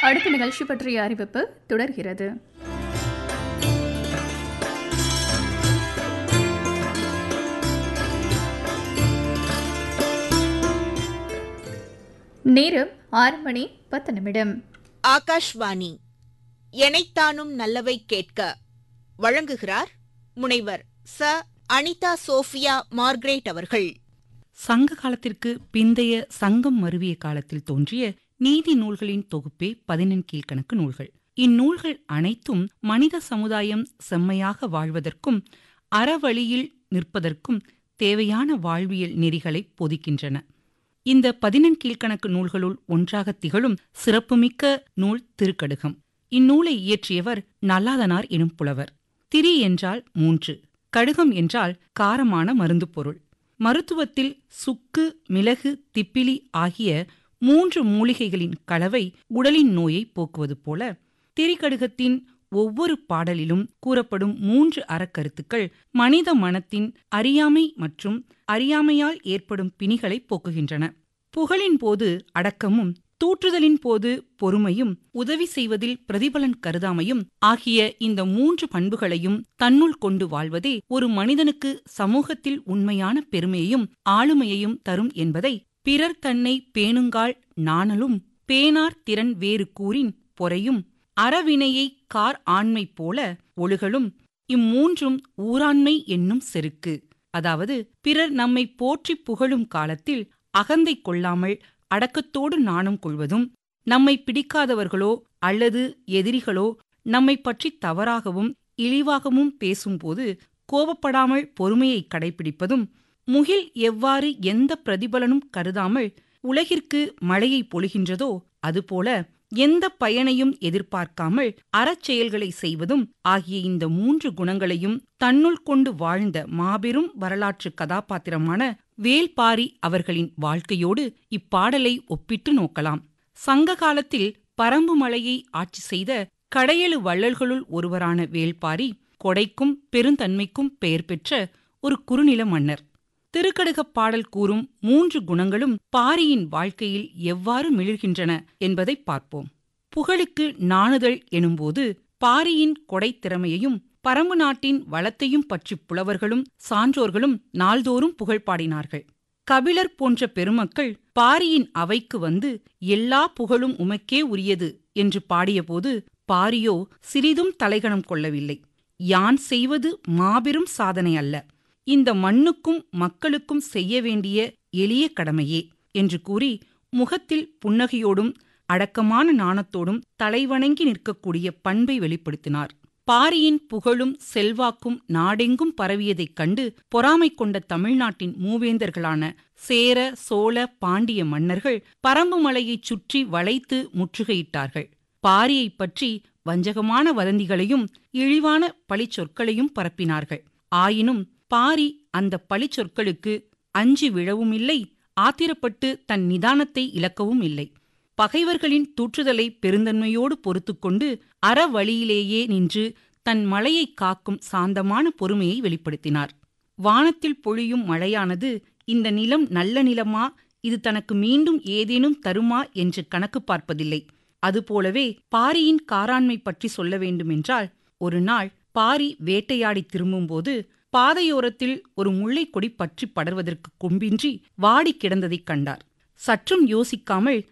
அடுத்த நிகழ்ச்சி பற்றிய அறிவிப்பு தொடர்கிறது நேரம் ஆறு மணி பத்து நிமிடம் ஆகாஷ்வாணி எனைத்தானும் நல்லவை கேட்க வழங்குகிறார் முனைவர் ச அனிதா சோஃபியா மார்க்ரேட் அவர்கள் சங்க காலத்திற்கு பிந்தைய சங்கம் மருவிய காலத்தில் தோன்றிய நீதி நூல்களின் தொகுப்பே பதினெண் கீழ்க்கணக்கு நூல்கள் இந்நூல்கள் அனைத்தும் மனித சமுதாயம் செம்மையாக வாழ்வதற்கும் அறவழியில் நிற்பதற்கும் தேவையான வாழ்வியல் நெறிகளை பொதிக்கின்றன இந்த பதினெண் கீழ்க்கணக்கு நூல்களுள் ஒன்றாக திகழும் சிறப்புமிக்க நூல் திருக்கடுகம் இந்நூலை இயற்றியவர் நல்லாதனார் எனும் புலவர் திரி என்றால் மூன்று கடுகம் என்றால் காரமான மருந்து பொருள் மருத்துவத்தில் சுக்கு மிளகு திப்பிலி ஆகிய மூன்று மூலிகைகளின் கலவை உடலின் நோயை போக்குவது போல திரிகடுகத்தின் ஒவ்வொரு பாடலிலும் கூறப்படும் மூன்று அறக்கருத்துக்கள் மனித மனத்தின் அறியாமை மற்றும் அறியாமையால் ஏற்படும் பிணிகளை போக்குகின்றன புகழின் போது அடக்கமும் தூற்றுதலின் போது பொறுமையும் உதவி செய்வதில் பிரதிபலன் கருதாமையும் ஆகிய இந்த மூன்று பண்புகளையும் தன்னுள் கொண்டு வாழ்வதே ஒரு மனிதனுக்கு சமூகத்தில் உண்மையான பெருமையையும் ஆளுமையையும் தரும் என்பதை பிறர் தன்னை பேணுங்கால் நாணலும் பேனார் திறன் வேறு கூறின் பொறையும் அறவினையை கார் ஆண்மை போல ஒழுகலும் இம்மூன்றும் ஊராண்மை என்னும் செருக்கு அதாவது பிறர் நம்மை போற்றிப் புகழும் காலத்தில் அகந்தை கொள்ளாமல் அடக்கத்தோடு நாணம் கொள்வதும் நம்மை பிடிக்காதவர்களோ அல்லது எதிரிகளோ நம்மை பற்றி தவறாகவும் இழிவாகவும் பேசும்போது கோபப்படாமல் பொறுமையை கடைபிடிப்பதும் முகில் எவ்வாறு எந்த பிரதிபலனும் கருதாமல் உலகிற்கு மழையை பொழிகின்றதோ அதுபோல எந்த பயனையும் எதிர்பார்க்காமல் அறச்செயல்களை செய்வதும் ஆகிய இந்த மூன்று குணங்களையும் தன்னுள் கொண்டு வாழ்ந்த மாபெரும் வரலாற்று கதாபாத்திரமான வேல்பாரி அவர்களின் வாழ்க்கையோடு இப்பாடலை ஒப்பிட்டு நோக்கலாம் சங்க காலத்தில் பரம்பு மலையை ஆட்சி செய்த கடையெழு வள்ளல்களுள் ஒருவரான வேல்பாரி கொடைக்கும் பெருந்தன்மைக்கும் பெயர் பெற்ற ஒரு குறுநில மன்னர் திருக்கடுகப் பாடல் கூறும் மூன்று குணங்களும் பாரியின் வாழ்க்கையில் எவ்வாறு மிளிர்கின்றன என்பதை பார்ப்போம் புகழுக்கு நாணுதல் எனும்போது பாரியின் கொடைத்திறமையையும் பரம்பு நாட்டின் வளத்தையும் பற்றி புலவர்களும் சான்றோர்களும் நாள்தோறும் புகழ் பாடினார்கள் கபிலர் போன்ற பெருமக்கள் பாரியின் அவைக்கு வந்து எல்லா புகழும் உமக்கே உரியது என்று பாடியபோது பாரியோ சிறிதும் தலைகணம் கொள்ளவில்லை யான் செய்வது மாபெரும் சாதனை அல்ல இந்த மண்ணுக்கும் மக்களுக்கும் செய்ய வேண்டிய எளிய கடமையே என்று கூறி முகத்தில் புன்னகையோடும் அடக்கமான நாணத்தோடும் தலைவணங்கி நிற்கக்கூடிய பண்பை வெளிப்படுத்தினார் பாரியின் புகழும் செல்வாக்கும் நாடெங்கும் பரவியதைக் கண்டு பொறாமை கொண்ட தமிழ்நாட்டின் மூவேந்தர்களான சேர சோழ பாண்டிய மன்னர்கள் பரம்பு மலையைச் சுற்றி வளைத்து முற்றுகையிட்டார்கள் பாரியைப் பற்றி வஞ்சகமான வதந்திகளையும் இழிவான பழிச்சொற்களையும் பரப்பினார்கள் ஆயினும் பாரி அந்த பழிச்சொற்களுக்கு அஞ்சி விழவும் இல்லை ஆத்திரப்பட்டு தன் நிதானத்தை இழக்கவும் இல்லை பகைவர்களின் தூற்றுதலை பெருந்தன்மையோடு பொறுத்துக்கொண்டு அறவழியிலேயே நின்று தன் மலையைக் காக்கும் சாந்தமான பொறுமையை வெளிப்படுத்தினார் வானத்தில் பொழியும் மழையானது இந்த நிலம் நல்ல நிலமா இது தனக்கு மீண்டும் ஏதேனும் தருமா என்று கணக்கு பார்ப்பதில்லை அதுபோலவே பாரியின் காராண்மை பற்றி சொல்ல வேண்டுமென்றால் ஒரு நாள் பாரி வேட்டையாடி திரும்பும்போது பாதையோரத்தில் ஒரு முல்லைக் கொடி பற்றி படர்வதற்கு கொம்பின்றி வாடி கிடந்ததைக் கண்டார் சற்றும் யோசிக்காமல்